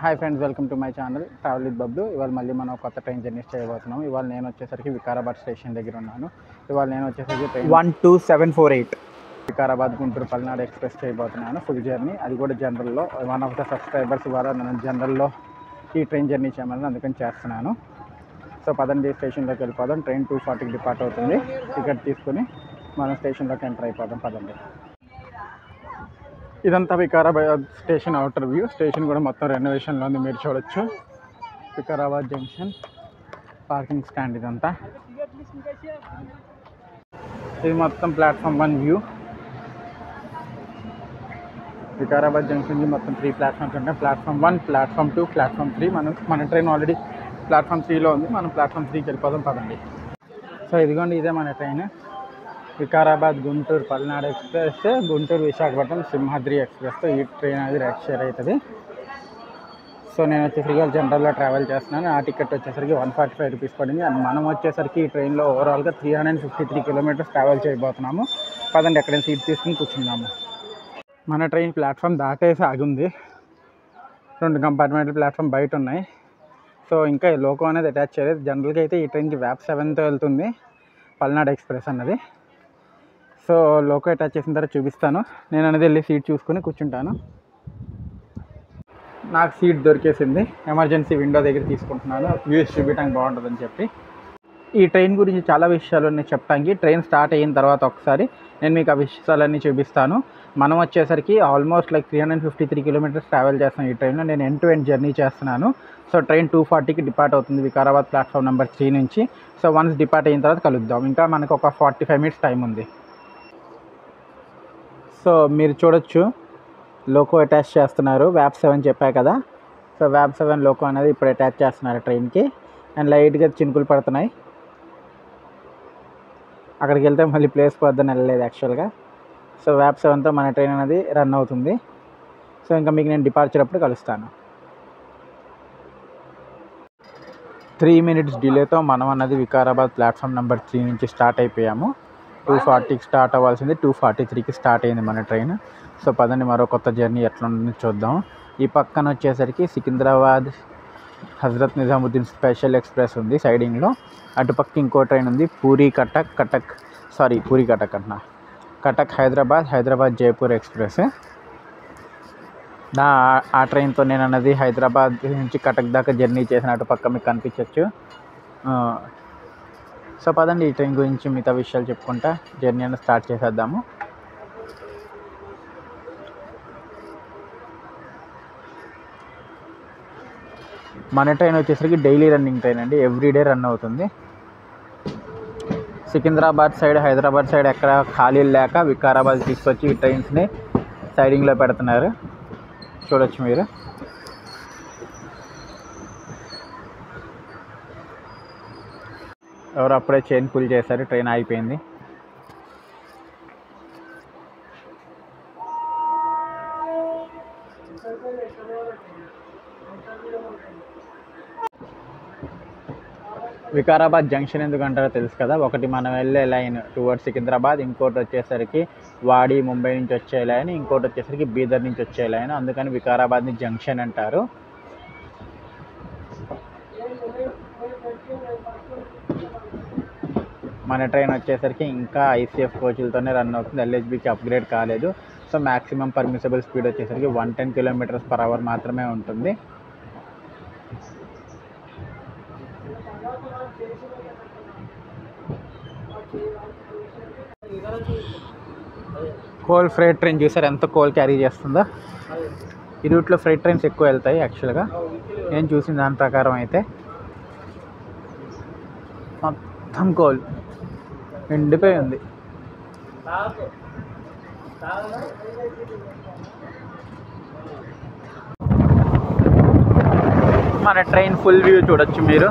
hi friends welcome to my channel travel with Bablu ఇవాళ మళ్ళీ మనం కొత్త ట్రైన్ జర్నీస్ చేయబోతున్నాం ఇవాళ నేను వచ్చేసరికి వికారాబాద్ స్టేషన్ దగ్గర ఉన్నాను ఇవాళ నేను వచ్చేసరికి train one two seven four eight Vikarabad Guntur Palnadu express చేయబోతున్నాను ఫుల్ జర్నీ అది కూడా జనరల్లో వన్ ఆఫ్ ద సబ్స్క్రైబర్స్ ఇవాళ నన్ను జనరల్లో ఈ ట్రైన్ జర్నీ చేయమని అందుకని చేస్తున్నాను సో పదండి స్టేషన్లోకి వెళ్ళిపోదాం ట్రైన్ టూ ఫార్టీకి డిపార్ట్ అవుతుంది టికెట్ తీసుకుని మనం స్టేషన్లోకి ఎంటర్ అయిపోదాం పదండి ఇదంతా Vikarabad station outer view station కూడా మొత్తం రెనోవేషన్లో ఉంది మీరు చూడొచ్చు వికారాబాద్ జంక్షన్ పార్కింగ్ స్టాండ్ ఇదంతా ఇది మొత్తం ప్లాట్ఫామ్ వన్ వ్యూ వికారాబాద్ జంక్షన్కి మొత్తం త్రీ ప్లాట్ఫామ్స్ ఉంటాయి platform one platform two platform three మనం మన ట్రైన్ ఆల్రెడీ ప్లాట్ఫామ్ త్రీలో ఉంది మనం ప్లాట్ఫామ్ త్రీకి వెళ్ళిపోదాం పదండి సో ఇదిగోండి ఇదే మన ట్రైన్ వికారాబాద్ గుంటూరు పల్నాడు ఎక్స్ప్రెస్ గుంటూరు విశాఖపట్నం సింహాద్రి ఎక్స్ప్రెస్తో ఈ ట్రైన్ అనేది రెడ్ షేర్ అవుతుంది సో నేను వచ్చేసరికి వాళ్ళు జనరల్లో ట్రావెల్ చేస్తున్నాను ఆ టికెట్ వచ్చేసరికి వన్ ఫార్టీ ఫైవ్ రూపీస్ పడింది అండ్ మనం వచ్చేసరికి ఈ ట్రైన్లో ఓవరాల్గా three hundred fifty three kilometres travel చేయబోతున్నాము పదండి ఎక్కడైనా సీట్ తీసుకుని కూర్చున్నాము మన ట్రైన్ ప్లాట్ఫామ్ దాటేసి ఆగింది రెండు కంపార్ట్మెంట్ ప్లాట్ఫామ్ బయట ఉన్నాయి సో ఇంకా ఈ లోకో అనేది అటాచ్ చేయలేదు జనరల్గా అయితే ఈ ట్రైన్కి వ్యాప్ సెవెన్తో వెళ్తుంది పల్నాడు ఎక్స్ప్రెస్ అన్నది సో లోకో అటాచ్ చేసిన తర్వాత చూపిస్తాను నేను అనేది వెళ్ళి సీట్ చూసుకొని కూర్చుంటాను నాకు సీట్ దొరికేసింది ఎమర్జెన్సీ విండో దగ్గర తీసుకుంటున్నాను వ్యూస్ చూపించడానికి బాగుంటుందని చెప్పి ఈ ట్రైన్ గురించి చాలా విషయాలు నేను చెప్పడానికి ట్రైన్ స్టార్ట్ అయిన తర్వాత ఒకసారి నేను మీకు ఆ విషయాలన్నీ చూపిస్తాను మనం వచ్చేసరికి almost like three hundred fifty three kilometres travel చేస్తాను ఈ ట్రైన్లో నేను ఎండ్ టు ఎండ్ జర్నీ చేస్తున్నాను సో ట్రైన్ టూ ఫార్టీకి డిపార్ట్ అవుతుంది వికారాబాద్ ప్లాట్ఫామ్ నెంబర్ త్రీ నుంచి సో వన్స్ డిపార్ట్ అయిన తర్వాత కలుద్దాం ఇంకా మనకు ఒక ఫార్టీ ఫైవ్ మినిట్స్ టైం ఉంది సో మీరు చూడొచ్చు లోకో అటాచ్ చేస్తున్నారు వ్యాప్ సెవెన్ చెప్పా కదా సో వ్యాప్ సెవెన్ లోకో అనేది ఇప్పుడు అటాచ్ చేస్తున్నారు ట్రైన్కి అండ్ లైట్గా చినుకులు పడుతున్నాయి అక్కడికి వెళ్తే మళ్ళీ ప్లేస్ పొద్దున వెళ్ళలేదు యాక్చువల్గా సో వ్యాప్ సెవెన్తో మన ట్రైన్ అనేది రన్ అవుతుంది సో ఇంకా మీకు నేను డిపార్చర్ అప్పుడు కలుస్తాను త్రీ మినిట్స్ డిలేతో మనం అన్నది వికారాబాద్ ప్లాట్ఫామ్ నెంబర్ త్రీ నుంచి స్టార్ట్ అయిపోయాము టూ ఫార్టీకి స్టార్ట్ అవ్వాల్సింది టూ ఫార్టీ త్రీకి స్టార్ట్ అయింది మన ట్రైన్ సో పదండి మరో కొత్త జర్నీ ఎట్లా ఉంటుందో చూద్దాం ఈ పక్కన వచ్చేసరికి సికింద్రాబాద్ హజరత్ నిజాముద్దీన్ స్పెషల్ ఎక్స్ప్రెస్ ఉంది సైడింగ్లో అటుపక్క ఇంకో ట్రైన్ ఉంది పూరి కటక్ కటక్ సారీ పూరి కటక్ అంటున్నా కటక్ హైదరాబాద్ హైదరాబాద్ జైపూర్ ఎక్స్ప్రెస్ నా ఆ ట్రైన్తో నేను అన్నది హైదరాబాద్ నుంచి కటక్ దాకా జర్నీ చేసిన అటు పక్క మీకు కనిపించవచ్చు సో పదండి ఈ ట్రైన్ గురించి మిగతా విషయాలు చెప్పుకుంటా జర్నీ అనేది స్టార్ట్ చేసేద్దాము మన ట్రైన్ వచ్చేసరికి డైలీ రన్నింగ్ ట్రైన్ అండి ఎవ్రీడే రన్ అవుతుంది సికింద్రాబాద్ సైడ్ హైదరాబాద్ సైడ్ ఎక్కడ ఖాళీలు లేక వికారాబాద్ తీసుకొచ్చి ఈ ట్రైన్స్ని సైడింగ్లో పెడుతున్నారు చూడొచ్చు మీరు ఎవరు అప్పుడే చైన్ పుల్ చేశారు ట్రైన్ ఆగిపోయింది వికారాబాద్ జంక్షన్ ఎందుకు అంటారో తెలుసు కదా ఒకటి మనం వెళ్ళే లైన్ టువర్డ్స్ సికింద్రాబాద్ ఇంకోటి వచ్చేసరికి వాడి ముంబై నుంచి వచ్చే లైన్ ఇంకోటి వచ్చేసరికి బీదర్ నుంచి వచ్చే లైన్ అందుకని వికారాబాద్ని జంక్షన్ అంటారు మన ట్రైన్ వచ్చేసరికి ఇంకా ఐసీఎఫ్ కోచ్లతోనే రన్ అవుతుంది ఎల్హెచ్బికి అప్గ్రేడ్ కాలేదు సో మ్యాక్సిమం పర్మిసబుల్ స్పీడ్ వచ్చేసరికి one ten kilometres per hour మాత్రమే ఉంటుంది కోల్ ఫ్రైట్ ట్రైన్ చూసారు ఎంత కోల్ క్యారీ చేస్తుందో ఈ రూట్లో ఫ్రైట్ ట్రైన్స్ ఎక్కువ వెళ్తాయి యాక్చువల్గా నేను చూసిన దాని ప్రకారం అయితే మొత్తం కోల్ నిండిపోయి ఉంది మన ట్రైన్ ఫుల్ వ్యూ చూడొచ్చు మీరు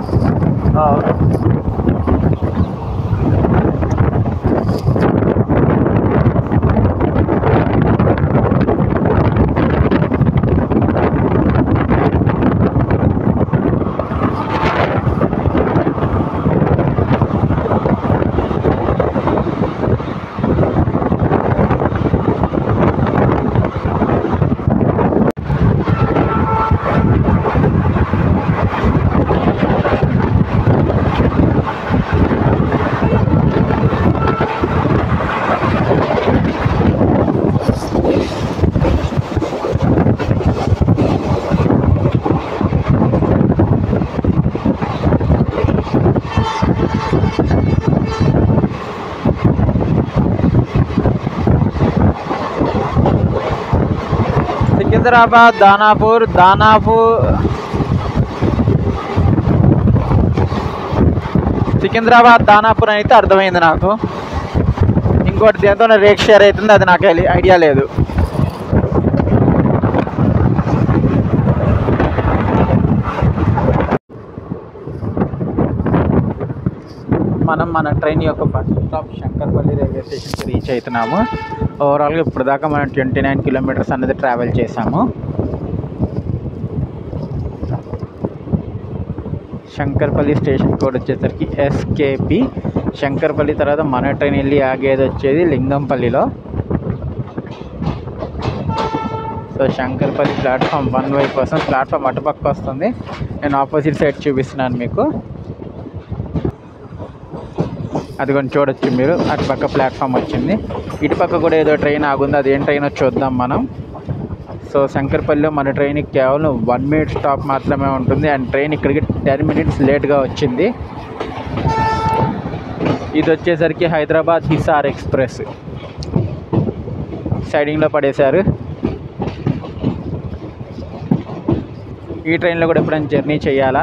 సికింద్రాబాద్ దానాపూర్ దానాపూర్ సికింద్రాబాద్ దానాపూర్ అయితే అర్థమైంది నాకు ఇంకోటి దేంతో రేక్ షేర్ అవుతుంది అది నాకు ఐ- ఐడియా లేదు మనం మన ట్రైన్ యొక్క ఫస్ట్ స్టాప్ శంకర్పల్లి రైల్వే స్టేషన్కి రీచ్ అవుతున్నాము ఓవరాల్గా ఇప్పుడు దాకా మనం ట్వంటీ నైన్ కిలోమీటర్స్ అనేది ట్రావెల్ చేసాము శంకర్పల్లి స్టేషన్ కోడ్ వచ్చేసరికి ఎస్కేపి శంకర్పల్లి తర్వాత మన ట్రైన్ వెళ్ళి ఆగేది వచ్చేది లింగంపల్లిలో సో శంకర్పల్లి ప్లాట్ఫామ్ వన్ వైపు కోసం ప్లాట్ఫామ్ అటుపక్క వస్తుంది నేను ఆపోజిట్ సైడ్ చూపిస్తున్నాను మీకు అది కొంచెం చూడొచ్చు మీరు అటుపక్క ప్లాట్ఫామ్ వచ్చింది ఇటుపక్క కూడా ఏదో ట్రైన్ ఆగుంది అది ఏం ట్రైన్ చూద్దాం మనం సో శంకర్పల్లిలో మన ట్రైన్కి కేవలం వన్ మినిట్ స్టాప్ మాత్రమే ఉంటుంది అండ్ ట్రైన్ ఇక్కడికి టెన్ మినిట్స్ లేట్గా వచ్చింది ఇది వచ్చేసరికి హైదరాబాద్ హిసార్ ఎక్స్ప్రెస్ సైడింగ్లో పడేశారు ఈ ట్రైన్లో కూడా ఎప్పుడైనా జర్నీ చేయాలా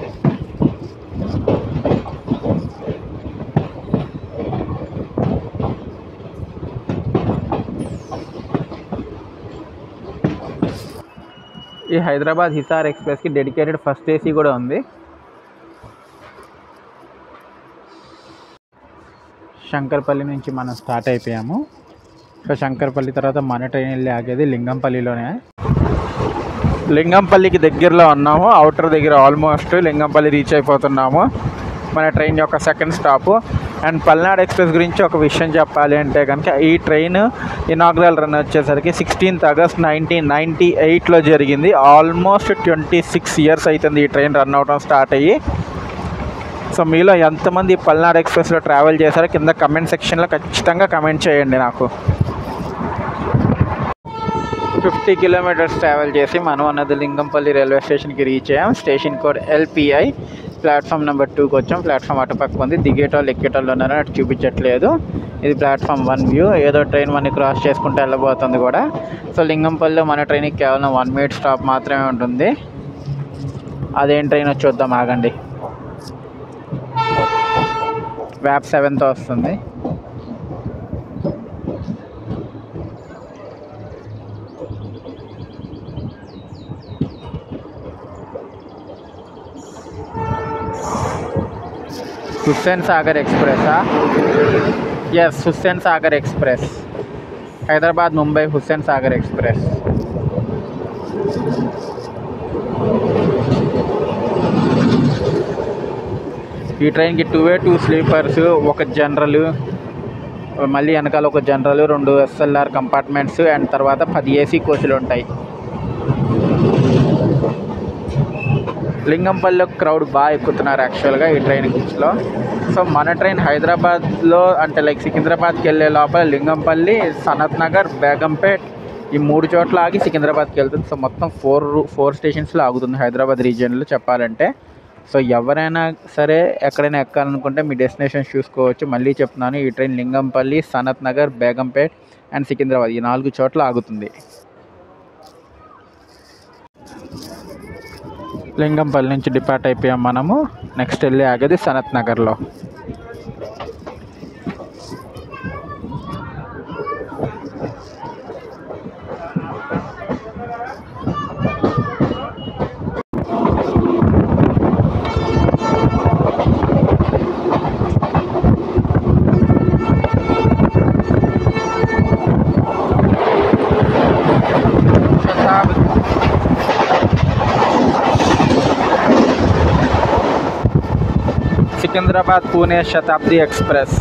ఈ హైదరాబాద్ హిసార్ ఎక్స్ప్రెస్కి డెడికేటెడ్ ఫస్ట్ ఏసీ కూడా ఉంది శంకర్పల్లి నుంచి మనం స్టార్ట్ అయిపోయాము సో శంకర్పల్లి తర్వాత మన ట్రైన్ వెళ్ళి ఆగేది లింగంపల్లిలోనే లింగంపల్లికి దగ్గరలో ఉన్నాము అవుటర్ దగ్గర ఆల్మోస్ట్ లింగంపల్లి రీచ్ అయిపోతున్నాము మన ట్రైన్ యొక్క second stop and Palnadu express గురించి ఒక విషయం చెప్పాలి అంటే కనుక ఈ ట్రైన్ ఇనాగ్రల్ రన్ వచ్చేసరికి సిక్స్టీన్త్ ఆగస్ట్ నైన్టీన్ నైంటీ ఎయిట్లో జరిగింది ఆల్మోస్ట్ ట్వంటీ సిక్స్ ఇయర్స్ అవుతుంది ఈ ట్రైన్ రన్ అవడం స్టార్ట్ అయ్యి సో మీలో ఎంతమంది పల్నాడు ఎక్స్ప్రెస్లో ట్రావెల్ చేశారో కింద కమెంట్ సెక్షన్లో ఖచ్చితంగా కమెంట్ చేయండి నాకు ఫిఫ్టీ కిలోమీటర్స్ ట్రావెల్ చేసి మనం అన్నది లింగంపల్లి రైల్వే స్టేషన్కి రీచ్ అయ్యాం station code LPI platform number టూకి వచ్చాం ప్లాట్ఫామ్ అటుపక్క ఉంది దిగేటోళ్ళు ఎక్కేటోళ్ళు ఉన్నారని అటు చూపించట్లేదు ఇది ప్లాట్ఫామ్ వన్ వ్యూ ఏదో ట్రైన్ మనని క్రాస్ చేసుకుంటూ వెళ్ళబోతుంది కూడా సో లింగంపల్లిలో మన ట్రైన్కి కేవలం వన్ మినిట్ స్టాప్ మాత్రమే ఉంటుంది అదేం ట్రైన్ వచ్చి చూద్దాం ఆగండి వ్యాప్ సెవెన్తో వస్తుంది హుస్సేన్ సాగర్ ఎక్స్ప్రెసా yes Hussain Sagar express Hyderabad Mumbai Hussain Sagar express ఈ ట్రైన్కి టూ వే టూ స్లీపర్స్ ఒక జనరల్ మళ్ళీ వెనకాల ఒక జనరల్ రెండు ఎస్ఎల్ఆర్ కంపార్ట్మెంట్స్ అండ్ తర్వాత పది ఏసీ కోచ్లు ఉంటాయి లింగంపల్లిలో క్రౌడ్ బాగా ఎక్కుతున్నారు యాక్చువల్గా ఈ ట్రైన్ లో సో మన ట్రైన్ హైదరాబాద్లో అంటే లైక్ సికింద్రాబాద్కి వెళ్ళే లోపల లింగంపల్లి సనత్ నగర్ బేగంపేట్ ఈ మూడు చోట్ల ఆగి సికింద్రాబాద్కి వెళ్తుంది సో మొత్తం ఫోర్ ఫోర్ స్టేషన్స్లో ఆగుతుంది హైదరాబాద్ రీజియన్లో చెప్పాలంటే సో ఎవరైనా సరే ఎక్కడైనా ఎక్కాలనుకుంటే మీ డెస్టినేషన్ చూసుకోవచ్చు మళ్ళీ చెప్తున్నాను ఈ ట్రైన్ లింగంపల్లి సనత్ నగర్ బేగంపేట్ అండ్ సికింద్రాబాద్ ఈ నాలుగు చోట్ల ఆగుతుంది లింగంపల్లి నుంచి డిపార్ట్ అయిపోయాం మనము నెక్స్ట్ వెళ్ళి ఆగేది సనత్ నగర్లో సికింద్రాబాద్ పూణే శతాబ్ది ఎక్స్ప్రెస్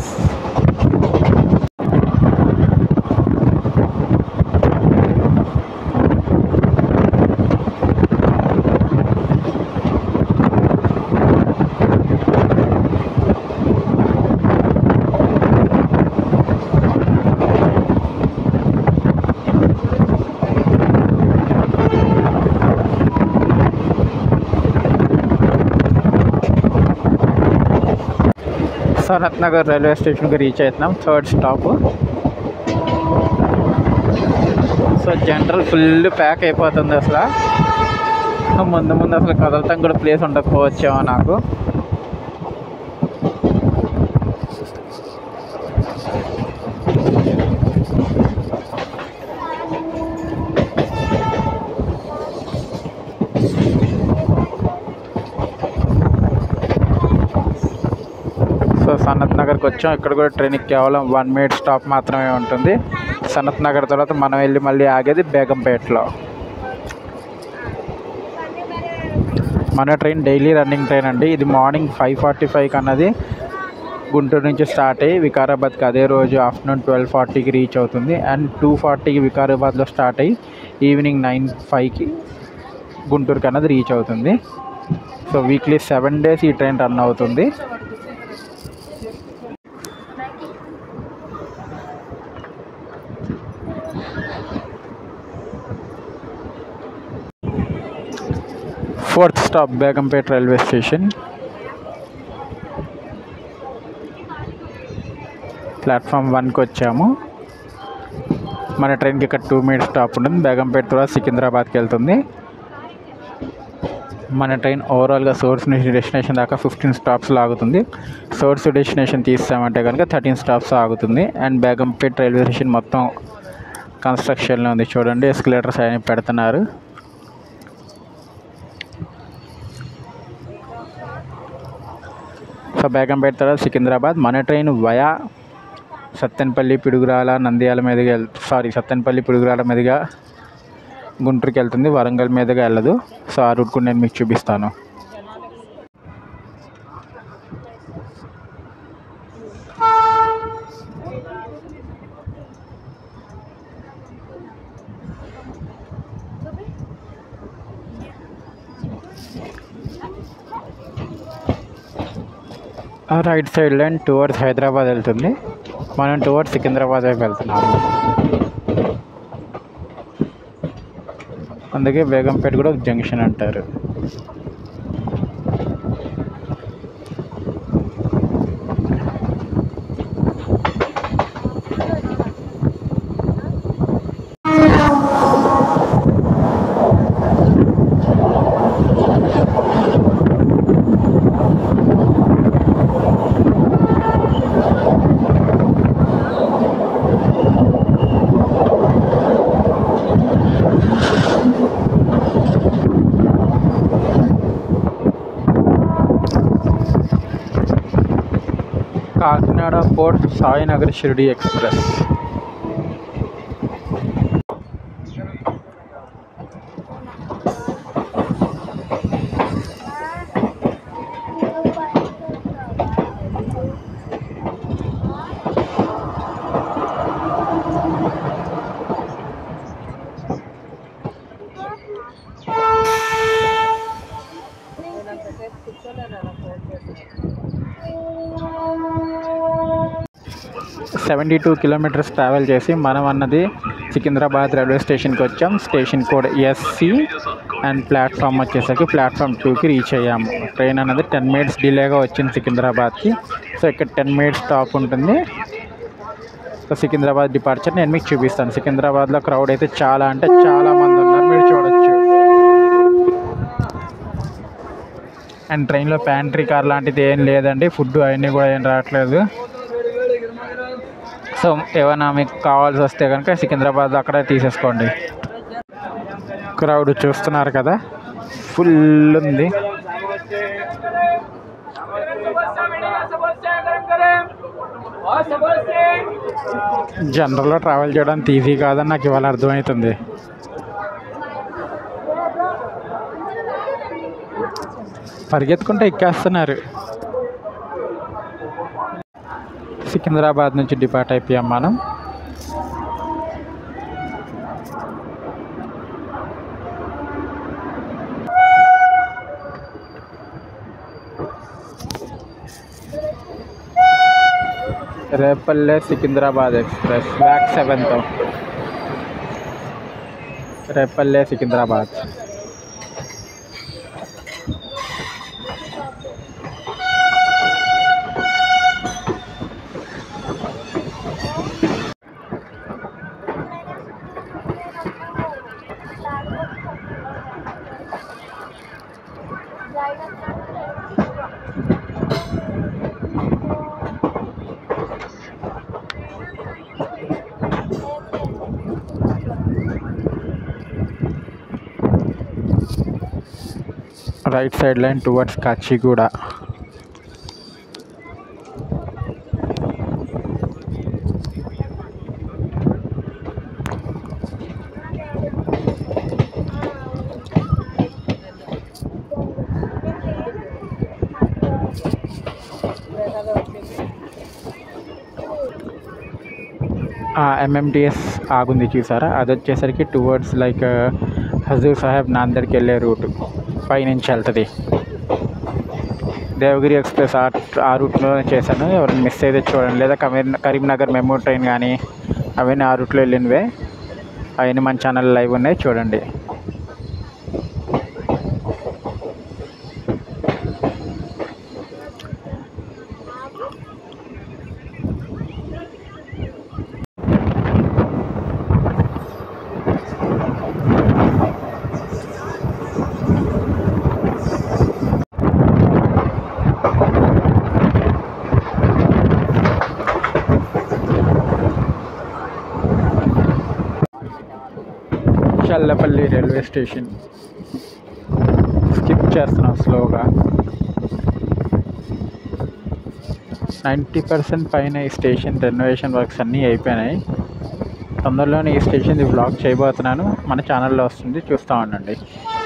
సనత్ నగర్ రైల్వే స్టేషన్కి రీచ్ అవుతున్నాం third stop so general full pack అయిపోతుంది అసలు ముందు ముందు అసలు కదలటం కూడా ప్లేస్ ఉండకపోవచ్చేమో నాకు సో సనత్ నగర్కి వచ్చాం ఇక్కడ కూడా ట్రైన్ కేవలం వన్ మినిట్ స్టాప్ మాత్రమే ఉంటుంది సనత్ నగర్ తర్వాత మనం వెళ్ళి మళ్ళీ ఆగేది బేగంపేటలో మన ట్రైన్ డైలీ రన్నింగ్ ట్రైన్ అండి ఇది మార్నింగ్ ఫైవ్ ఫార్టీ ఫైవ్కి అన్నది గుంటూరు నుంచి స్టార్ట్ అయ్యి వికారాబాద్కి అదే రోజు ఆఫ్టర్నూన్ ట్వెల్వ్ ఫార్టీకి రీచ్ అవుతుంది అండ్ టూ ఫార్టీకి వికారాబాద్లో స్టార్ట్ అయ్యి ఈవినింగ్ నైన్ ఫైవ్కి గుంటూరుకి అన్నది రీచ్ అవుతుంది సో వీక్లీ సెవెన్ డేస్ ఈ ట్రైన్ రన్ అవుతుంది fourth stop Begumpet railway station platform వన్కి వచ్చాము మన ట్రైన్కి ఇక్కడ టూ మినిట్స్ స్టాప్ ఉంటుంది బేగంపేట తర్వాత సికింద్రాబాద్కి వెళ్తుంది మన ట్రైన్ ఓవరాల్గా సోర్స్ నుంచి డెస్టినేషన్ దాకా ఫిఫ్టీన్ స్టాప్స్ ఆగుతుంది సోర్స్ డెస్టినేషన్ తీస్తామంటే కనుక థర్టీన్ స్టాప్స్ ఆగుతుంది అండ్ బేగంపేట రైల్వే స్టేషన్ మొత్తం కన్స్ట్రక్షన్లో ఉంది చూడండి ఎస్కలేటర్స్ అవి పెడుతున్నారు సో బేగంపేట తర్వాత సికింద్రాబాద్ మన ట్రైన్ వయా సత్తెనపల్లి పిడుగురాల నంద్యాల మీదుగా వెళ్ సారీ సత్తెనపల్లి పిడుగురాల మీదుగా గుంటూరుకి వెళ్తుంది వరంగల్ మీదుగా వెళ్ళదు సో ఆ రూట్ కూడా నేను మీకు చూపిస్తాను right side line towards Hyderabad వెళ్తుంది మనం టువర్డ్స్ సికింద్రాబాద్ వైపు వెళ్తున్నాము అందుకే బేగంపేట కూడా ఒక జంక్షన్ అంటారు Kakinada port Sainagar Shirdi express seventy two kilometres travel చేసి మనం అన్నది సికింద్రాబాద్ రైల్వే స్టేషన్కి వచ్చాం station code SC and platform వచ్చేసరికి ప్లాట్ఫామ్ టూకి రీచ్ అయ్యాము ట్రైన్ అన్నది టెన్ మినిట్స్ డిలేగా వచ్చింది సికింద్రాబాద్కి సో ఇక్కడ టెన్ మినిట్స్ స్టాప్ ఉంటుంది సో సికింద్రాబాద్ డిపార్చర్ నేను మీకు చూపిస్తాను సికింద్రాబాద్లో క్రౌడ్ అయితే చాలా అంటే చాలా మంది ఉన్నారు మీరు చూడొచ్చు అండ్ ట్రైన్లో ప్యాంట్రీ కార్ లాంటిది ఏం లేదండి ఫుడ్ అవన్నీ కూడా ఏం రావట్లేదు సో ఏమైనా మీకు కావాల్సి వస్తే కనుక సికింద్రాబాద్ అక్కడే తీసేసుకోండి క్రౌడ్ చూస్తున్నారు కదా ఫుల్ ఉంది జనరల్లో ట్రావెల్ చేయడానికి ఈజీ కాదని నాకు ఇవాళ అర్థమవుతుంది పరిగెత్తుకుంటే ఎక్కేస్తున్నారు సికింద్రాబాద్ నుంచి డిపార్ట్ అయిపోయాం మనం Repalle Secunderabad express back seventh Repalle Secunderabad right side line towards Kacheguda MMTS ఆగుంది చూసారా అది వచ్చేసరికి టువర్డ్స్ లైక్ హజూర్ సాహెబ్ నాందేడ్కి వెళ్ళే రూట్ పైనుంచి వెళ్తుంది దేవగిరి ఎక్స్ప్రెస్ ఆ ఆ రూట్లో చేశాను ఎవరైనా మిస్ అయితే చూడండి లేదా కరీం కరీంనగర్ మెమో ట్రైన్ కానీ అవన్నీ ఆ రూట్లో వెళ్ళినవే అవన్నీ మన ఛానల్ లైవ్ ఉన్నాయి చూడండి చల్లపల్లి రైల్వే స్టేషన్ స్కిప్ చేస్తున్నాం స్లోగా నైంటీ పర్సెంట్ పైన ఈ స్టేషన్ రెనోవేషన్ వర్క్స్ అన్నీ అయిపోయినాయి తొందరలోనే ఈ స్టేషన్ బ్లాగ్ చేయబోతున్నాను మన ఛానల్లో వస్తుంది చూస్తూ ఉండండి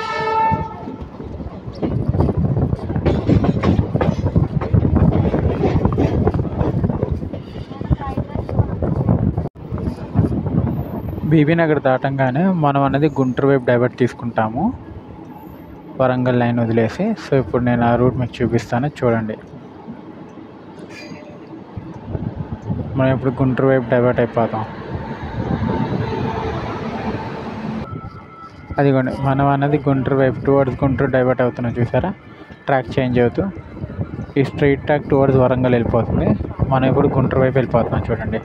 బీబీ నగర్ దాటంగానే మనం అనేది గుంటూరు వైపు డైవర్ట్ తీసుకుంటాము వరంగల్ లైన్ వదిలేసి సో ఇప్పుడు నేను ఆ రూట్ మీకు చూపిస్తాను చూడండి మనం ఇప్పుడు గుంటూరు వైపు డైవర్ట్ అయిపోతాం అదిగోండి మనం అన్నది గుంటూరు వైపు టువర్డ్స్ గుంటూరు డైవర్ట్ అవుతున్నాం చూసారా ట్రాక్ చేంజ్ అవుతూ ఈ స్ట్రైట్ ట్రాక్ టువర్డ్స్ వరంగల్ వెళ్ళిపోతుంది మనం ఇప్పుడు గుంటూరు వైపు వెళ్ళిపోతున్నాం చూడండి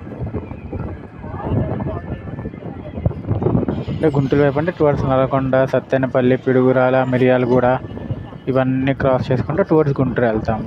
అంటే గుంటూరు వైపు అంటే టువర్డ్స్ నల్గొండ సత్తెనపల్లి పిడుగురాల మిరియాలగూడ ఇవన్నీ క్రాస్ చేసుకుంటూ టువర్డ్స్ గుంటూరు వెళ్తాము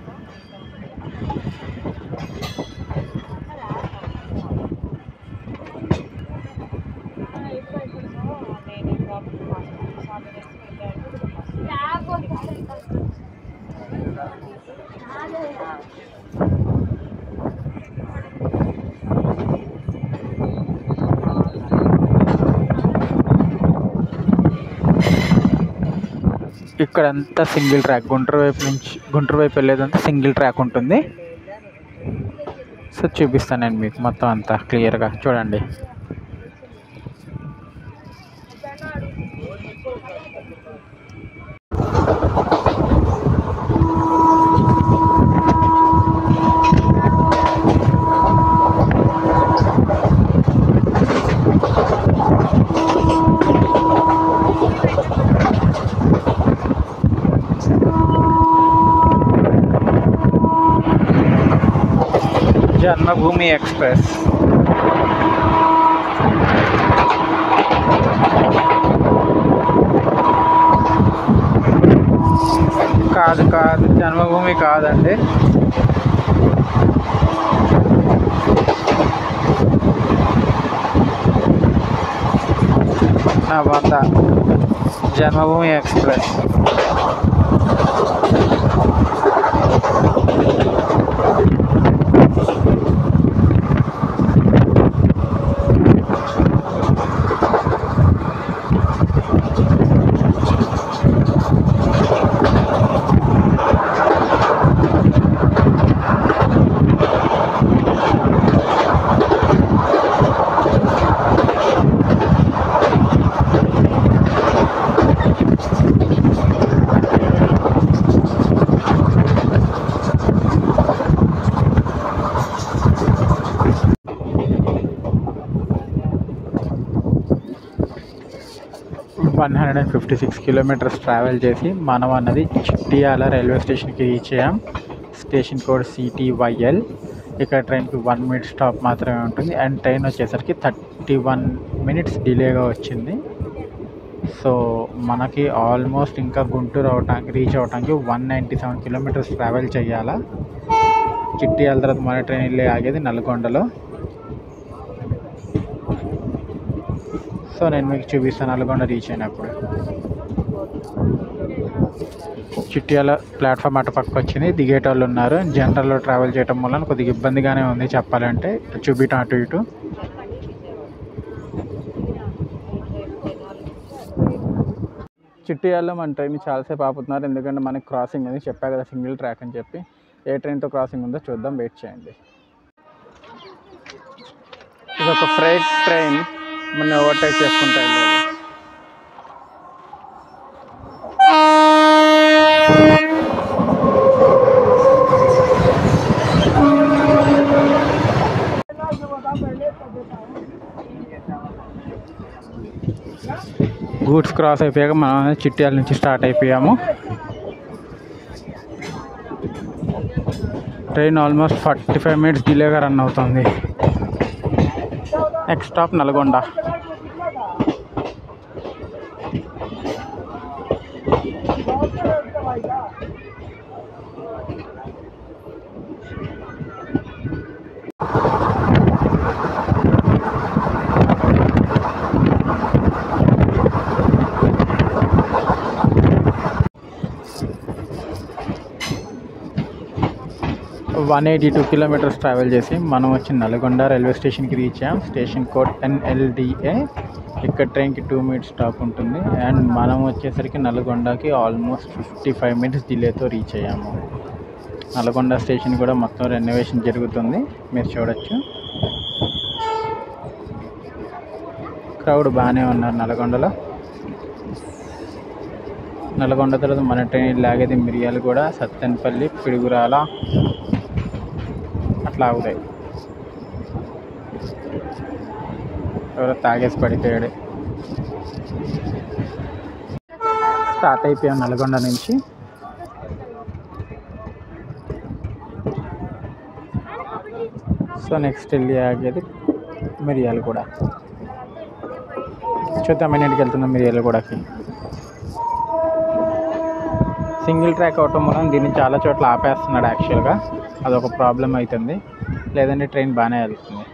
ఇక్కడ అంతా సింగిల్ ట్రాక్ గుంటూరు వైపు నుంచి గుంటూరు వైపు వెళ్ళేదంతా సింగిల్ ట్రాక్ ఉంటుంది సో చూపిస్తాను నేను మీకు మొత్తం అంతా క్లియర్గా చూడండి జన్మభూమి ఎక్స్ప్రెస్ కాదు కాదు జన్మభూమి కాదండి నా వంద Janmabhoomi express one hundred and fifty six kilometres travel చేసి మనం అన్నది చిట్టియాల రైల్వే స్టేషన్కి రీచ్ అయ్యాం స్టేషన్ కోడ్ సిటీవైఎల్ ఇక్కడ ట్రైన్కి వన్ మినిట్ స్టాప్ మాత్రమే ఉంటుంది అండ్ ట్రైన్ వచ్చేసరికి థర్టీ వన్ మినిట్స్ డిలేగా వచ్చింది సో మనకి ఆల్మోస్ట్ ఇంకా గుంటూరు అవటానికి రీచ్ అవటానికి one ninety seven kilometres travel చేయాలా చిట్టియాల తర్వాత మన ట్రైన్ వెళ్ళి ఆగేది నల్గొండలో సో నేను మీకు చూపిస్తాను నల్గొండ రీచ్ అయినప్పుడు చిట్యాల ప్లాట్ఫామ్ అటు పక్క వచ్చింది దిగేటోళ్ళు ఉన్నారు జనరల్లో ట్రావెల్ చేయడం వల్ల కొద్దిగా ఇబ్బందిగానే ఉంది చెప్పాలంటే చూపిటం అటు ఇటు చిట్టియాల్లో మన ట్రైన్ చాలాసేపు ఆపుతున్నారు ఎందుకంటే మనకి క్రాసింగ్ ఉంది చెప్పా కదా సింగిల్ ట్రాక్ అని చెప్పి ఏ ట్రైన్తో క్రాసింగ్ ఉందో చూద్దాం వెయిట్ చేయండి ఇది ఒక ఫ్రైట్ ట్రైన్ మన ఓవర్టేక్ చేసుకుంటా వెళ్ళాలి గూడ్స్ క్రాస్ అయిపోయాక మనం చిట్యాల నుంచి స్టార్ట్ అయిపోయాము train almost forty five minutes డిలేగా రన్ అవుతుంది next stop Nalgonda one eighty two kilometres travel చేసి మనం వచ్చి నల్గొండ రైల్వే స్టేషన్కి రీచ్ అయ్యాం స్టేషన్ కోడ్ ఎన్ఎల్డిఏ ఇక్కడ ట్రైన్కి టూ మినిట్స్ స్టాప్ ఉంటుంది అండ్ మనం వచ్చేసరికి నల్గొండకి ఆల్మోస్ట్ ఫిఫ్టీ ఫైవ్ మినిట్స్ డిలేతో రీచ్ అయ్యాము నల్గొండ స్టేషన్ కూడా మొత్తం రెనోవేషన్ జరుగుతుంది మీరు చూడొచ్చు క్రౌడ్ బాగానే ఉన్నారు నల్గొండలో నల్గొండ తర్వాత మన ట్రైన్ లాగేది మిరియాలు కూడా సత్తెనపల్లి పిడుగురాల అట్లా ఆగుతాయి ఎవరో తాగేసి పడిపోయాడు స్టార్ట్ అయిపోయాం నల్గొండ నుంచి సో నెక్స్ట్ వెళ్ళి ఆగేది మిరియాలు కూడా చూద్దాం ఎన్నింటికి వెళ్తున్నాం మిరియాలు కూడాకి సింగిల్ ట్రాక్ అవటం వలన దీన్ని చాలా చోట్ల ఆపేస్తున్నాడు యాక్చువల్గా అదొక ప్రాబ్లం అవుతుంది లేదంటే ట్రైన్ బాగానే వెళ్తుంది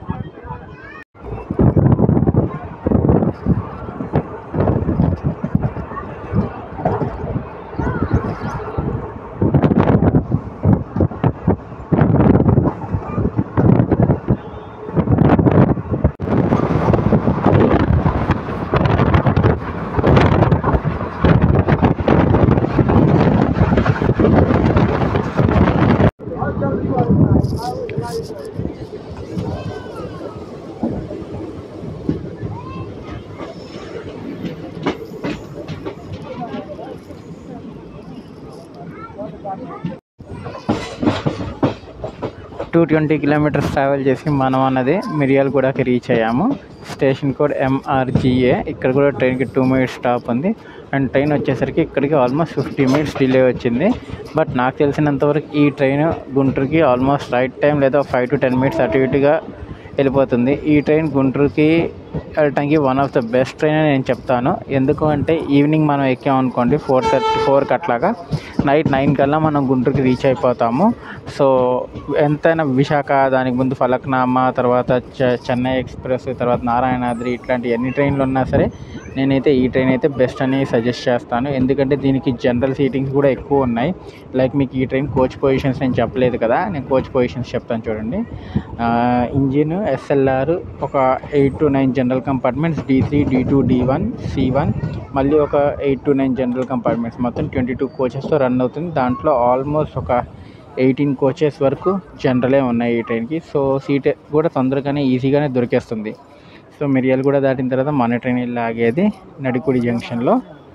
టూ ట్వంటీ కిలోమీటర్స్ ట్రావెల్ చేసి మనం అన్నది మిరియాలగూడకి రీచ్ అయ్యాము స్టేషన్ కోడ్ ఎంఆర్జిఏ ఇక్కడ కూడా ట్రైన్కి టూ మినిట్స్ స్టాప్ ఉంది అండ్ ట్రైన్ వచ్చేసరికి ఇక్కడికి ఆల్మోస్ట్ ఫిఫ్టీ మినిట్స్ డిలే వచ్చింది బట్ నాకు తెలిసినంతవరకు ఈ ట్రైన్ గుంటూరుకి ఆల్మోస్ట్ రైట్ టైం లేదా ఫైవ్ టు టెన్ మినిట్స్ అటు ఇటుగా వెళ్ళిపోతుంది ఈ ట్రైన్ గుంటూరుకి వెళ్ళటానికి one of the best train అని నేను చెప్తాను ఎందుకు అంటే ఈవినింగ్ మనం ఎక్కామనుకోండి ఫోర్ థర్టీ ఫోర్కి అట్లాగా నైట్ నైన్ కల్లా మనం గుంటూరుకి రీచ్ అయిపోతాము సో ఎంతైనా విశాఖ దానికి ముందు ఫలక్నామా తర్వాత చె- చెన్నై ఎక్స్ప్రెస్ తర్వాత నారాయణాద్రి ఇట్లాంటి ఎన్ని ట్రైన్లు ఉన్నా సరే నేనైతే ఈ ట్రైన్ అయితే బెస్ట్ అని సజెస్ట్ చేస్తాను ఎందుకంటే దీనికి జనరల్ సీటింగ్స్ కూడా ఎక్కువ ఉన్నాయి లైక్ మీకు ఈ ట్రైన్ కోచ్ పొజిషన్స్ నేను చెప్పలేదు కదా నేను కోచ్ పొజిషన్స్ చెప్తాను చూడండి ఇంజిన్ ఎస్ఎల్ఆర్ ఒక eight to nine general compartments D three D two D one C one మళ్ళీ ఒక eight to nine general compartments మొత్తం ట్వంటీ టూ కోచెస్తో రన్ అవుతుంది దాంట్లో ఆల్మోస్ట్ ఒక ఎయిటీన్ కోచెస్ వరకు జనరలే ఉన్నాయి ఈ ట్రైన్కి సో సీట్ కూడా తొందరగానే ఈజీగానే దొరికేస్తుంది సో మిరియాలు కూడా దాటిన తర్వాత మన ట్రైన్ వెళ్ళి ఆగేది నడికుడి జంక్షన్లో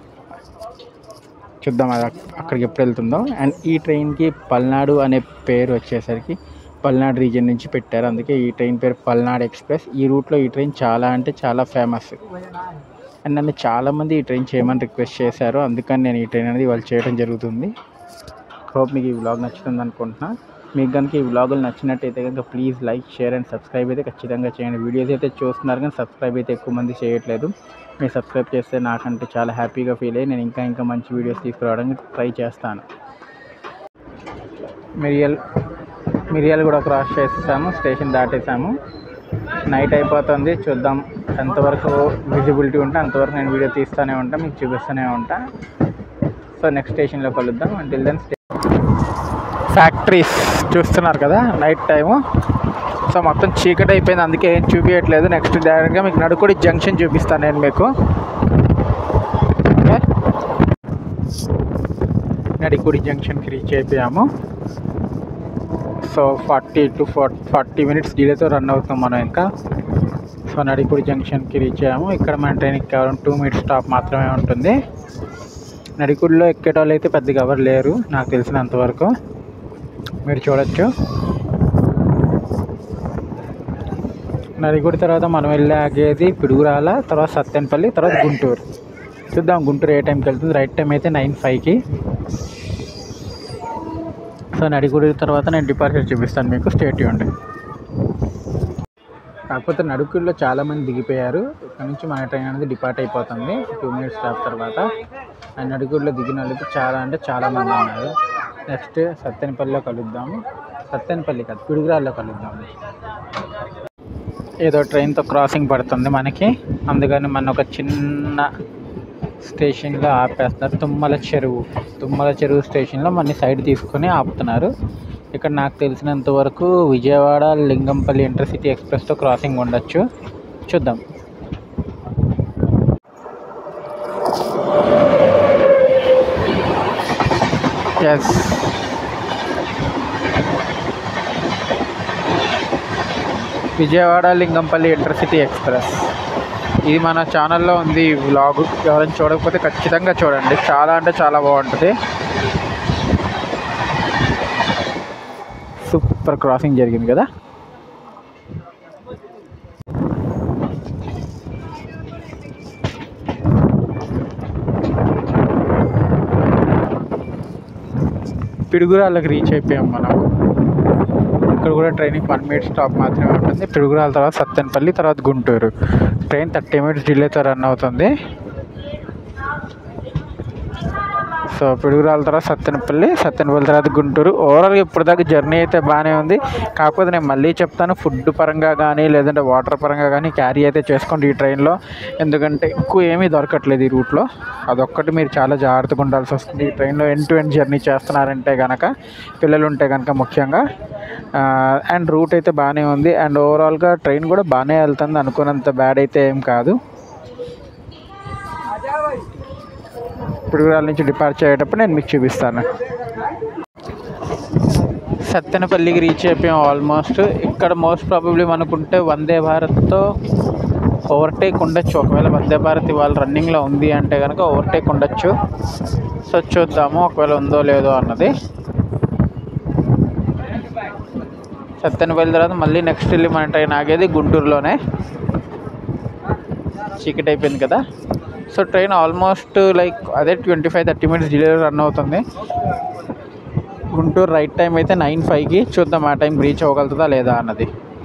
చూద్దాం అది అక్- అక్కడికి ఎప్పుడు వెళ్తుందో అండ్ ఈ ట్రైన్కి పల్నాడు అనే పేరు వచ్చేసరికి పల్నాడు రీజియన్ నుంచి పెట్టారు అందుకే ఈ ట్రైన్ పేరు పల్నాడు ఎక్స్ప్రెస్ ఈ రూట్లో ఈ ట్రైన్ చాలా అంటే చాలా ఫేమస్ అండ్ నన్ను చాలామంది ఈ ట్రైన్ చేయమని రిక్వెస్ట్ చేశారు అందుకని నేను ఈ ట్రైన్ అనేది వాళ్ళు చేయడం జరుగుతుంది హోప్ మీకు ఈ వ్లాగ్ నచ్చుతుంది అనుకుంటున్నా మీకు కనుక ఈ వ్లాగులు నచ్చినట్టయితే కనుక please like share and subscribe అయితే ఖచ్చితంగా చేయండి వీడియోస్ అయితే చూస్తున్నారు కానీ సబ్స్క్రైబ్ అయితే ఎక్కువ మంది చేయట్లేదు మీరు సబ్స్క్రైబ్ చేస్తే నాకంటే చాలా హ్యాపీగా ఫీల్ అయ్యి నేను ఇంకా ఇంకా మంచి వీడియోస్ తీసుకురావడానికి ట్రై చేస్తాను మిరియల్ మిరియాలు కూడా క్రాస్ చేసేసాము స్టేషన్ దాటేసాము నైట్ అయిపోతుంది చూద్దాం ఎంతవరకు విజిబిలిటీ ఉంటే అంతవరకు నేను వీడియో తీస్తూనే ఉంటాను మీకు చూపిస్తూనే ఉంటా సో నెక్స్ట్ స్టేషన్లో కలుద్దాం అంటిల్ దెన్ ఫ్యాక్టరీస్ చూస్తున్నారు కదా నైట్ టైము సో మొత్తం చీకటి అయిపోయింది అందుకే ఏం చూపించట్లేదు నెక్స్ట్ డైరెక్ట్గా మీకు నడుకుడి జంక్షన్ చూపిస్తాను నేను మీకు ఓకే నడికుడి జంక్షన్కి రీచ్ అయిపోయాము so forty to forty minutes డిలేతో రన్ అవుతాం మనం ఇంకా సో నడికుడి జంక్షన్కి రీచ్ అయ్యాము ఇక్కడ మన ట్రైన్కి కేవలం టూ మినిట్స్ స్టాప్ మాత్రమే ఉంటుంది నడికుడిలో ఎక్కేటోళ్ళు అయితే పెద్దగా ఎవరు లేరు నాకు తెలిసినంతవరకు మీరు చూడొచ్చు నడిగుడి తర్వాత మనం వెళ్ళి ఆగేది పిడుగురాల తర్వాత సత్తెనపల్లి తర్వాత గుంటూరు చూద్దాం గుంటూరు ఏ టైంకి వెళ్తుంది రైట్ టైం అయితే నైన్ ఫైవ్కి సో నడిగుడి తర్వాత నేను డిపార్చర్ చూపిస్తాను మీకు స్టేట్ ఉండి కాకపోతే నడుకుల్లో చాలామంది దిగిపోయారు ఇక్కడ నుంచి మన ట్రైన్ అనేది డిపార్ట్ అయిపోతుంది టూ మినిట్స్ స్టాప్ తర్వాత ఆ నడుకుల్లో దిగిన వాళ్ళకి చాలా అంటే చాలా మంది ఉన్నారు నెక్స్ట్ సత్తెనపల్లిలో కలుద్దాము సత్తెనపల్లి కాదు పిడుగురాల్లో కలుద్దాము ఏదో ట్రైన్తో క్రాసింగ్ పడుతుంది మనకి అందుకని మన ఒక చిన్న స్టేషన్లో ఆపేస్తున్నారు తుమ్మల చెరువు తుమ్మల చెరువు స్టేషన్లో మన సైడ్ తీసుకొని ఆపుతున్నారు ఇక్కడ నాకు తెలిసినంత వరకు విజయవాడ లింగంపల్లి ఇంటర్సిటీ ఎక్స్ప్రెస్తో క్రాసింగ్ ఉండొచ్చు చూద్దాం yes Vijayawada Lingampalli intercity express ఇది మన ఛానల్లో ఉంది ఈ వ్లాగ్ ఎవరైనా చూడకపోతే ఖచ్చితంగా చూడండి చాలా అంటే చాలా బాగుంటుంది సూపర్ క్రాసింగ్ జరిగింది కదా పిడుగురాళ్ళకి రీచ్ అయిపోయాం మనం ఇక్కడ కూడా ట్రైనింగ్ వన్ మినిట్ స్టాప్ మాత్రమే ఉంటుంది పిడుగురాల తర్వాత సత్తెనపల్లి తర్వాత గుంటూరు ట్రైన్ థర్టీ మినిట్స్ డిలేతో రన్ అవుతుంది సో పిడుగురాల తర్వాత సత్తెనపల్లి సత్తెనపల్లి తర్వాత గుంటూరు ఓవరాల్గా ఇప్పటిదాకా జర్నీ అయితే బాగానే ఉంది కాకపోతే నేను మళ్ళీ చెప్తాను ఫుడ్ పరంగా కానీ లేదంటే వాటర్ పరంగా కానీ క్యారీ అయితే చేసుకోండి ఈ ట్రైన్లో ఎందుకంటే ఎక్కువ ఏమీ దొరకట్లేదు ఈ రూట్లో అదొక్కటి మీరు చాలా జాగ్రత్తగా ఉండాల్సి వస్తుంది ఈ ట్రైన్లో ఎండ్ టు ఎండ్ జర్నీ చేస్తున్నారంటే కనుక పిల్లలు ఉంటే కనుక ముఖ్యంగా అండ్ రూట్ అయితే బాగానే ఉంది అండ్ ఓవరాల్గా ట్రైన్ కూడా బాగానే వెళ్తుంది అనుకున్నంత బ్యాడ్ అయితే ఏం కాదు పిడుగురాల నుంచి డిపార్చర్ అయ్యేటప్పుడు నేను మీకు చూపిస్తాను సత్తెనపల్లికి రీచ్ అయిపోయాం ఆల్మోస్ట్ ఇక్కడ మోస్ట్ ప్రాబబ్లీ మనకుంటే వందే భారత్తో ఓవర్టేక్ ఉండొచ్చు ఒకవేళ వందే భారత్ ఇవాళ రన్నింగ్లో ఉంది అంటే కనుక ఓవర్టేక్ ఉండొచ్చు సో చూద్దాము ఒకవేళ ఉందో లేదో అన్నది సత్తెనపల్లి తర్వాత మళ్ళీ నెక్స్ట్ వెళ్ళి మన ట్రైన్ ఆగేది గుంటూరులోనే చీకటి అయిపోయింది కదా సో ట్రైన్ ఆల్మోస్ట్ లైక్ అదే twenty five thirty minutes delay run అవుతుంది గుంటూరు రైట్ టైం అయితే నైన్ ఫైవ్కి చూద్దాం ఆ టైం రీచ్ అవ్వగలుగుతుందా లేదా అన్నది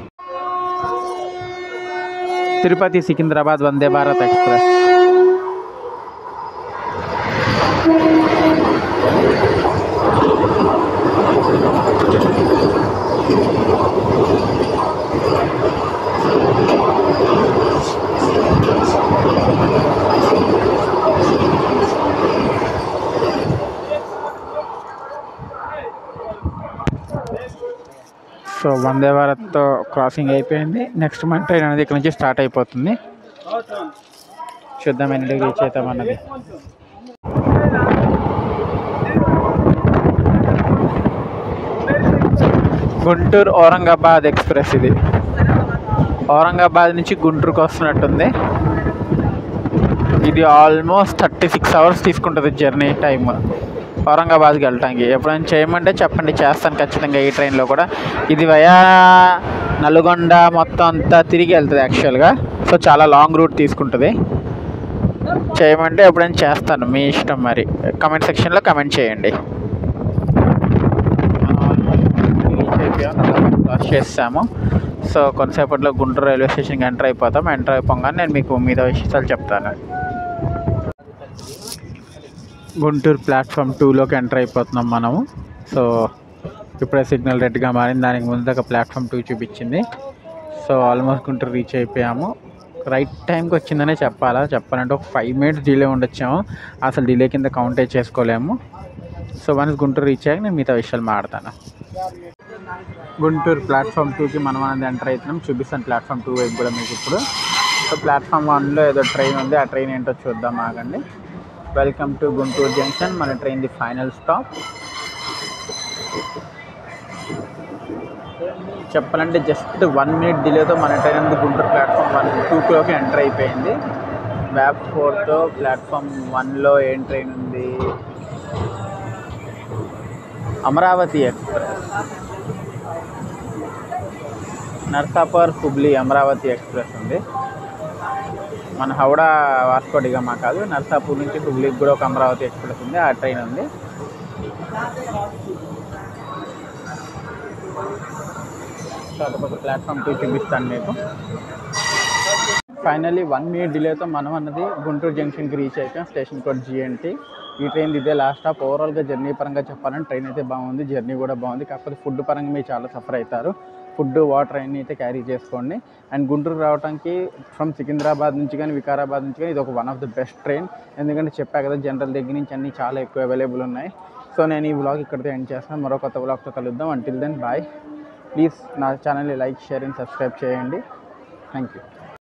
తిరుపతి సికింద్రాబాద్ వందే భారత్ ఎక్స్ప్రెస్ సో వందే భారత్తో క్రాసింగ్ అయిపోయింది నెక్స్ట్ మన ట్రైన్ అనేది ఇక్కడ నుంచి స్టార్ట్ అయిపోతుంది చూద్దాం ఎన్ని రీచ్ అవుతాం అన్నది గుంటూరు ఔరంగాబాద్ ఎక్స్ప్రెస్ ఇది ఔరంగాబాద్ నుంచి గుంటూరుకు వస్తున్నట్టుంది ఇది ఆల్మోస్ట్ థర్టీ సిక్స్ అవర్స్ తీసుకుంటుంది జర్నీ టైం ఔరంగాబాద్కి వెళ్ళటానికి ఎప్పుడైనా చేయమంటే చెప్పండి చేస్తాను ఖచ్చితంగా ఈ ట్రైన్లో కూడా ఇది వయా నల్గొండ మొత్తం అంతా తిరిగి వెళ్తుంది యాక్చువల్గా సో చాలా లాంగ్ రూట్ తీసుకుంటుంది చేయమంటే ఎప్పుడైనా చేస్తాను మీ ఇష్టం మరి కమెంట్ సెక్షన్లో కమెంట్ చేయండి క్రాస్ చేస్తాము సో కొంతసేపట్లో గుంటూరు రైల్వే స్టేషన్కి ఎంటర్ అయిపోతాం ఎంటర్ అయిపోగానే నేను మీకు మీద విషయాలు చెప్తాను గుంటూరు ప్లాట్ఫామ్ టూలోకి ఎంటర్ అయిపోతున్నాం మనము సో ఇప్పుడే సిగ్నల్ రెడ్గా మారింది దానికి ముందు ఒక ప్లాట్ఫామ్ టూ చూపించింది సో ఆల్మోస్ట్ గుంటూరు రీచ్ అయిపోయాము రైట్ టైంకి వచ్చిందనే చెప్పాలా చెప్పాలంటే ఒక ఫైవ్ మినిట్స్ డిలే ఉండొచ్చాము అసలు డిలే కింద కౌంటే చేసుకోలేము సో వన్స్ గుంటూరు రీచ్ అయ్యాక నేను మిగతా విషయాలు మాడతాను గుంటూరు ప్లాట్ఫామ్ టూకి మనం అనేది ఎంటర్ అవుతున్నాం చూపిస్తాను ప్లాట్ఫామ్ టూ వైపు కూడా మీకు ఇప్పుడు సో ప్లాట్ఫామ్ వన్లో ఏదో ట్రైన్ ఉంది ఆ ట్రైన్ ఏంటో చూద్దాం ఆగండి వెల్కమ్ టు గుంటూరు జంక్షన్ మన ట్రైన్ ది ఫైనల్ స్టాప్ చెప్పాలంటే జస్ట్ వన్ మినిట్ డిలేతో మన ట్రైన్ అనేది గుంటూరు ప్లాట్ఫామ్ వన్ టూలోకి ఎంటర్ అయిపోయింది వ్యాప్ ఫోర్తో ప్లాట్ఫామ్ వన్లో ఏం ట్రైన్ ఉంది అమరావతి ఎక్స్ప్రెస్ నర్సాపర్ హుబ్లీ అమరావతి ఎక్స్ప్రెస్ ఉంది మన హౌడా వాస్కోడిగమా కాదు నర్సాపూర్ నుంచి హుబ్లీకి కూడా ఒక అమరావతి ఎక్స్ప్రెస్ ఉంది ఆ ట్రైన్ ఉంది సో అదొక ప్లాట్ఫామ్ టూ చూపిస్తాను మీకు ఫైనల్లీ వన్ మినిట్ డిలేతో మనం అన్నది గుంటూరు జంక్షన్కి రీచ్ అయిపోయాం స్టేషన్ కోడ్ జిఎన్టీ ఈ ట్రైన్ ఇదే లాస్ట్ స్టాప్ ఓవరాల్గా జర్నీ పరంగా చెప్పాలంటే ట్రైన్ అయితే బాగుంది జర్నీ కూడా బాగుంది కాకపోతే ఫుడ్ పరంగా మీరు చాలా సఫర్ అవుతారు ఫుడ్ వాటర్ అన్నీ అయితే క్యారీ చేసుకోండి అండ్ గుంటూరు రావడానికి ఫ్రమ్ సికింద్రాబాద్ నుంచి కానీ వికారాబాద్ నుంచి కానీ ఇది ఒక one of the best train ఎందుకంటే చెప్పా కదా జనరల్ దగ్గర నుంచి అన్నీ చాలా ఎక్కువ అవైలబుల్ ఉన్నాయి సో నేను ఈ వ్లాగ్ ఇక్కడితో ఎండ్ చేస్తాను మరో కొత్త వ్లాగ్తో కలుద్దాం అంటిల్ దెన్ బాయ్ ప్లీజ్ నా ఛానల్ని లైక్ షేర్ అండ్ సబ్స్క్రైబ్ చేయండి థ్యాంక్ యూ